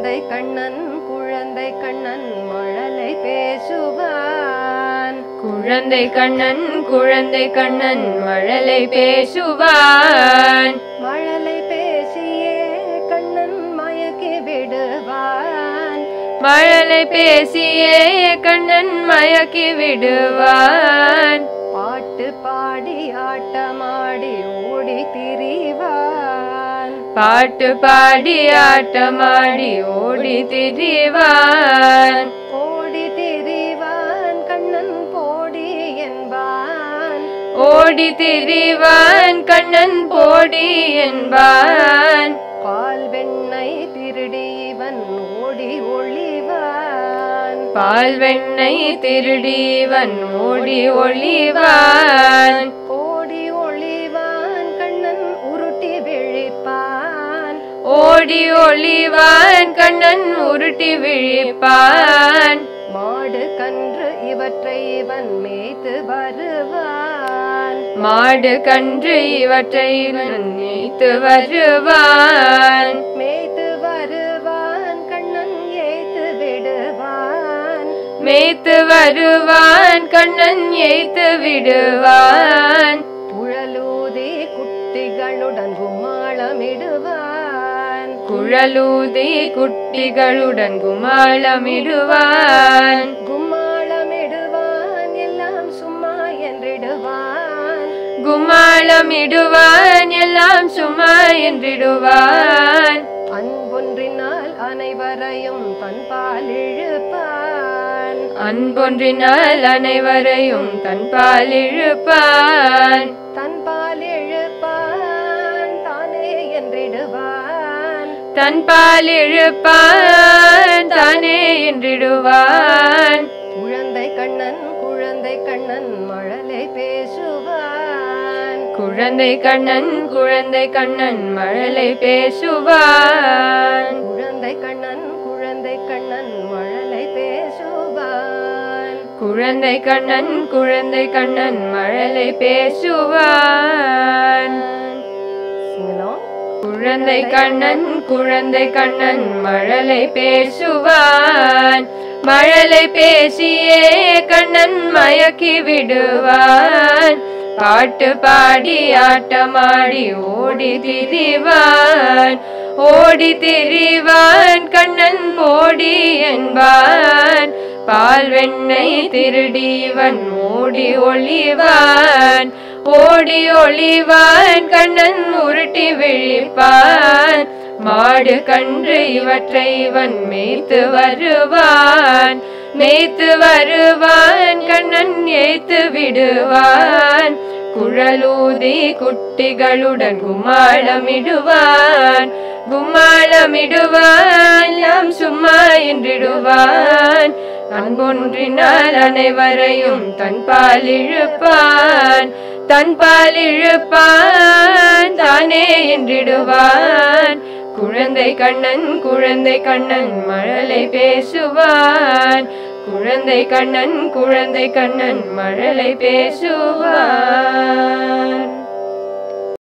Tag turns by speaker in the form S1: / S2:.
S1: குழந்தை கண்ணன் குழந்தை கண்ணன் மழலை பேசுவான்
S2: குழந்தை கண்ணன் குழந்தை கண்ணன் மழலை பேசுவான்
S1: மழலை பேசியே கண்ணன் மயக்கி விடுவான்
S2: மழலை பேசியே கண்ணன் மயக்கி விடுவான்
S1: பாட்டு பாடி ஆட்டமாடி ஓடி திரிவான்
S2: பாட்டு பாடி ஆட்டமாடி ஓடி திரிவான்
S1: ஓடி திரிவான் கண்ணன் போடி என்பான்
S2: ஓடி திரிவான் கண்ணன் போடி என்பான்
S1: பால் வெண்ணை திருடி இவன் ஓடி ஒளிவான்
S2: பால் வெண்ணை திருடிவன் ஓடி ஒளிவான்
S1: ஓடி ஒளிவான் கண்ணன் உருட்டி விழிப்பான்
S2: ஓடி ஒளிவான் கண்ணன் உருட்டி விழிப்பான்
S1: மாடு கன்று இவற்றை இவன் மேய்த்து வருவான்
S2: மாடு கன்று இவற்றை இவன் நீத்து வருவான்
S1: மேய்த்து வருவான் கண்ணன் ஏய்த்து விடுவான்
S2: மேய்த்து வருவான் கண்ணன் ஏய்த்து விடுவான்
S1: புழலூதி குட்டிகளுடன் கும்மாளமிடுவான்
S2: குழலூதி குட்டிகளுடன் குமாளமிடுவான்
S1: கும்மாளமிடுவான் எல்லாம் சும்மா என்றிடுவான்
S2: குமாளமிடுவான் எல்லாம் சும்மா என்றிடுவான்
S1: அன்பொன்றினால் அனைவரையும் தன்பால் இழுப்பான்
S2: அன்பொன்றினால் அனைவரையும் தன்பால் இழுப்பான்
S1: தன்பால் இழுப்பான் தானே என்றிடுவான்
S2: தன்பால் இழுப்பான் தானே என்றிடுவான்
S1: குழந்தை கண்ணன் குழந்தை கண்ணன் மழலை பேசுவான்
S2: குழந்தை கண்ணன் குழந்தை கண்ணன் மழலை பேசுவான்
S1: குழந்தை கண்ணன் குழந்தை கண்ணன் மழலை பேசுவான்
S2: குழந்தை கண்ணன் குழந்தை கண்ணன் மழலை பேசுவான்
S1: சிங்களம்
S2: குழந்தை கண்ணன் குழந்தை கண்ணன் மழலை பேசுவான் மழலை பேசியே கண்ணன் மயக்கி விடுவான் பாட்டு பாடி ஆட்டமாடி ஓடி திரிவான் ஓடி திரிவான் கண்ணன் போடி என்பான் பால் வெண்ணை திருடிவன் ஓடி ஒளிவான் ஓடி ஒளிவான் கண்ணன் உருட்டி விழிப்பான் மாடு கன்று இவற்றை இவன் மேய்த்து வருவான் மேய்த்து வருவான் கண்ணன் ஏய்த்து விடுவான் குழலூதி குட்டிகளுடன் குமாளமிடுவான் கும்மாளமிடுவான் எல்லாம் சும்மா என்றிடுவான் அன்பொன்றினால் அனைவரையும் தன்பால் இழுப்பான் தன்பால் இழுப்பான் தானே என்றிடுவான் குழந்தை கண்ணன் குழந்தை கண்ணன் மழலை பேசுவான் குழந்தை கண்ணன் குழந்தை கண்ணன் மழலை பேசுவான்